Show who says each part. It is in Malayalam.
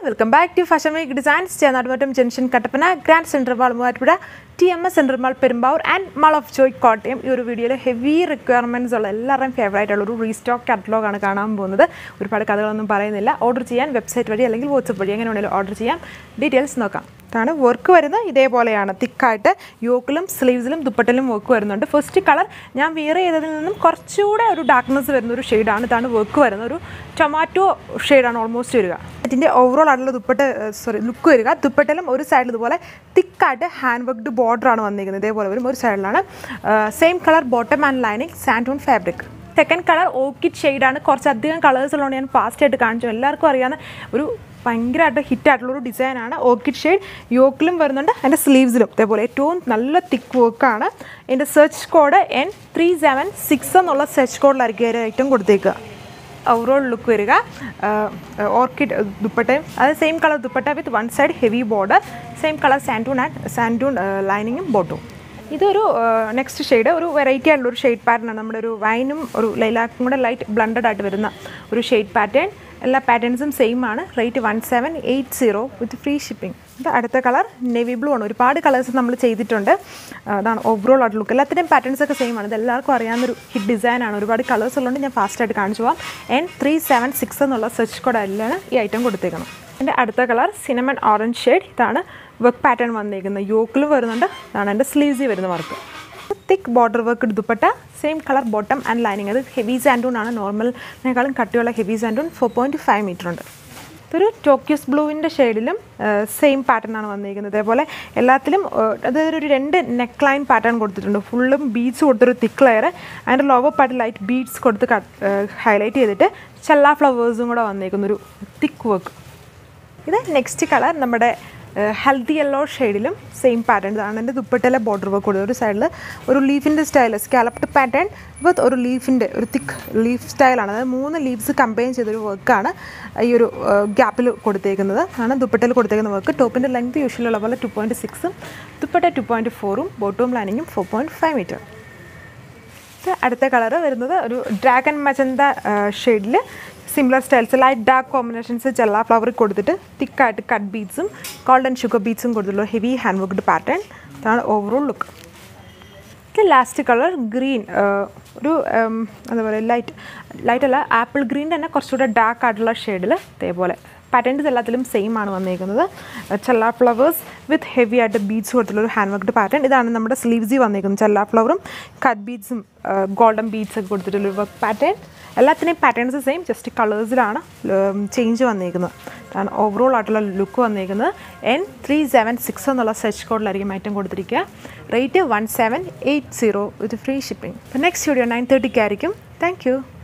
Speaker 1: welcome back to fashion week designs Chennadumattam junction Kattappana grand central mall Muvattupuzha T M S central mall Perumbavoor and mall of Joy Kottayam ഈ ഒരു വീഡിയോയിൽ ഹെവി റിക്വയർമെൻറ്റ്സ് ഉള്ള എല്ലാവരുടെയും ഫേവറേറ്റ് ഉള്ള ഒരു റീസ്റ്റോക്ക് കാറ്റലോഗാണ് കാണാൻ പോകുന്നത് ഒരുപാട് കഥകളൊന്നും പറയുന്നില്ല ഓർഡർ ചെയ്യാൻ വെബ്സൈറ്റ് വഴി അല്ലെങ്കിൽ വാട്സപ്പ് വഴി എങ്ങനെ വേണമെങ്കിലും ഓർഡർ ചെയ്യാം ഡീറ്റെയിൽസ് നോക്കാം ഇതാണ് വർക്ക് വരുന്നത് ഇതേപോലെയാണ് തിക്കായിട്ട് യോക്കിലും സ്ലീവ്സിലും ദുപ്പട്ടിലും വർക്ക് വരുന്നുണ്ട് ഫസ്റ്റ് കളർ ഞാൻ വിയർ ചെയ്തതിൽ നിന്നും കുറച്ചുകൂടെ ഒരു ഡാർക്ക്നെസ് വരുന്ന ഒരു ഷെയ്ഡാണ് ഇതാണ് വർക്ക് വരുന്നത് ഒരു ടൊമാറ്റോ ഷെയ്ഡാണ് ഓൾമോസ്റ്റ് വരിക ഇതിൻ്റെ ഓവറോൾ ആയിട്ടുള്ള ദുപ്പട്ട സോറി ലുക്ക് വരിക ദുപ്പട്ടയിലും ഒരു സൈഡിൽ ഇതുപോലെ തിക്കായിട്ട് ഹാൻഡ് വർക്ക്ഡ് ബോർഡറാണ് വന്നിരിക്കുന്നത് ഇതേപോലെ വരും ഒരു സൈഡിലാണ് same colour bottom and lining സാൻഡൂൺ ഫാബ്രിക് സെക്കൻഡ് കളർ ഓർക്കിഡ് ഷെയ്ഡാണ് കുറച്ചധികം കളേഴ്സ് ഉള്ളതുകൊണ്ട് ഞാൻ ഫാസ്റ്റ് ആയിട്ട് കാണിച്ചു എല്ലാവർക്കും അറിയാവുന്ന ഒരു ഭയങ്കരമായിട്ട് ഹിറ്റായിട്ടുള്ളൊരു ഡിസൈനാണ് ഓർക്കിഡ് ഷെയ്ഡ് യോക്കിലും വരുന്നുണ്ട് അതിൻ്റെ സ്ലീവ്സിലും ഇതേപോലെ ഏറ്റവും നല്ല തിക്ക് വർക്കാണ് എൻ്റെ search code N three seven six എന്നുള്ള സെർച്ച് കോഡിലായിരിക്കും ഒരു ഐറ്റം കൊടുത്തേക്കുക ഓവറോൾ ലുക്ക് വരിക ഓർക്കിഡ് ദുപ്പട്ടയും അത് same colour dupatta with one side heavy border same colour santoon and santoon ലൈനിങ്ങും ബോട്ടും ഇതൊരു നെക്സ്റ്റ് ഷെയ്ഡ് ഒരു വെറൈറ്റി ആയിട്ടുള്ള ഒരു ഷെയ്ഡ് പാറ്റേൺ ആണ് നമ്മുടെ ഒരു വൈനും ഒരു ലൈലാക്കും കൂടെ ലൈറ്റ് ബ്ലണ്ടഡ് ആയിട്ട് വരുന്ന ഒരു ഷെയ്ഡ് പാറ്റേൺ എല്ലാ പാറ്റേൺസും സെയിം ആണ് rate one seven eight zero with free shipping ഇത് അടുത്ത കളർ നെവി ബ്ലൂ ആണ് ഒരുപാട് കളേഴ്സ് നമ്മൾ ചെയ്തിട്ടുണ്ട് ആ, അതാണ് ഓവറോൾ ആയിട്ട് ലുക്ക് എല്ലാത്തിൻ്റെയും പാറ്റേൺസ് ഒക്കെ സെയിം ആണ് ഇത് എല്ലാവർക്കും അറിയാവുന്നൊരു ഹിറ്റ് ഡിസൈൻ ആണ് ഒരുപാട് കളേഴ്സ് ഉള്ളതുകൊണ്ട് ഞാൻ ഫാസ്റ്റായിട്ട് കാണിച്ചു പോകാം എൻ ത്രീ സെവൻ സിക്സ് എന്നുള്ള സെർച്ച് കോഡ് അല്ലാണ് ഈ ഐറ്റം കൊടുത്തേക്കണം എൻ്റെ അടുത്ത കളർ സിനമൺ ഓറഞ്ച് ഷെയ്ഡ് ഇതാണ് വർക്ക് പാറ്റേൺ വന്നിരിക്കുന്നത് യോക്കിലും വരുന്നുണ്ട് ഇതാണ് എൻ്റെ സ്ലീവ്സിൽ വരുന്ന work thick border work dupatta same colour bottom and lining അത് ഹെവി സാൻഡൂൺ ആണ് നോർമലിനേക്കാളും കട്ടിയുള്ള heavy santoon four point five metre ഉണ്ട് ഇതൊരു ടോക്യൂസ് ബ്ലൂവിൻ്റെ ഷെയ്ഡിലും സെയിം പാറ്റേൺ ആണ് വന്നിരിക്കുന്നത് അതേപോലെ എല്ലാത്തിലും അതായത് ഒരു രണ്ട് നെക്ക് ലൈൻ പാറ്റേൺ കൊടുത്തിട്ടുണ്ട് ഫുള്ളും ബീഡ്സ് കൊടുത്തൊരു തിക്ക് ലെയർ അതിൻ്റെ ലോവർ പാർട്ട് ലൈറ്റ് ബീഡ്സ് കൊടുത്ത് ഹൈലൈറ്റ് ചെയ്തിട്ട് ചെല്ലാ ഫ്ലവേഴ്സും കൂടെ വന്നിരിക്കുന്ന ഒരു തിക്ക് വർക്ക് ഇത് നെക്സ്റ്റ് കളർ നമ്മുടെ ഹെൽത്തി യെല്ലോ ഷെയ്ഡിലും സെയിം പാറ്റേൺ ഇതാണ് എൻ്റെ ദുപ്പട്ടയിലെ ബോർഡർ വർക്ക് കൊടുത്തത് ഒരു സൈഡിൽ ഒരു ലീഫിൻ്റെ സ്റ്റൈൽ സ്കാലപ്ഡ് പാറ്റേൺ വിത്ത് ഒരു ലീഫിൻ്റെ ഒരു തിക്ക് ലീഫ് സ്റ്റൈലാണ് അതായത് മൂന്ന് ലീവ്സ് കമ്പൈൻ ചെയ്തൊരു വർക്കാണ് ഈ ഒരു ഗ്യാപ്പിൽ കൊടുത്തേക്കുന്നത് ആണ് ദുപ്പട്ടയിൽ കൊടുത്തേക്കുന്ന വർക്ക് ടോപ്പിൻ്റെ ലെങ്ത് യൂഷ്വലി ഉള്ള പോലെ ടു പോയിൻറ്റ് സിക്സും ദുപ്പട്ട ടു പോയിൻറ്റ് ഫോറും ബോട്ടവും ലൈനിങ്ങും ഫോർ പോയിൻറ്റ് ഫൈവ് മീറ്റർ ഇത് അടുത്ത കളർ വരുന്നത് ഒരു ഡ്രാഗൺ മജന്ത ഷെയ്ഡിൽ similar styles light dark combinations ചെല്ലാ ഫ്ലവർ കൊടുത്തിട്ട് തിക്കായിട്ട് കട്ട് ബീഡ്സും ഗോൾഡൻ ഷുഗർ ബീഡ്സും കൊടുത്തിട്ടുള്ള ഹെവി ഹാൻഡ് വർക്ക്ഡ് പാറ്റേൺ ഇതാണ് ഓവറോൾ ലുക്ക് ഇത് ലാസ്റ്റ് കളർ ഗ്രീൻ ഒരു ഉം, എന്താ പറയുക ലൈറ്റ് ലൈറ്റ് അല്ല ആപ്പിൾ ഗ്രീൻ തന്നെ കുറച്ചുകൂടെ ഡാർക്ക് ആയിട്ടുള്ള ഷെയ്ഡിൽ ഇതേപോലെ പാറ്റേൺസ് എല്ലാത്തിലും സെയിം ആണ് വന്നിരിക്കുന്നത് ചെല്ലാ ഫ്ലവേഴ്സ് വിത്ത് ഹെവി ആയിട്ട് ബീഡ്സ് കൊടുത്തുള്ള ഒരു ഹാൻഡ് വർക്ക്ഡ് പാറ്റേൺ ഇതാണ് നമ്മുടെ സ്ലീവ്സിൽ വന്നിരിക്കുന്നത് ചെല്ലാ ഫ്ലവറും കട്ട് ബീഡ്സും ഗോൾഡൻ ബീഡ്സ് ഒക്കെ കൊടുത്തിട്ടുള്ള വർക്ക് പാറ്റേൺ എല്ലാത്തിനെയും പാറ്റേൺസ് സെയിം ജസ്റ്റ് കളേഴ്സിലാണ് ചേഞ്ച് വന്നിരിക്കുന്നത് അതാണ് ഓവറോൾ ആയിട്ടുള്ള ലുക്ക് വന്നിരിക്കുന്നത് എൻ ത്രീ സെവൻ സിക്സ് എന്നുള്ള സെർച്ച് കോഡിലായിരിക്കും ഐറ്റം കൊടുത്തിരിക്കുക rate one seven eight zero with free shipping next video nine തേർട്ടിക്ക് ആയിരിക്കും താങ്ക് യു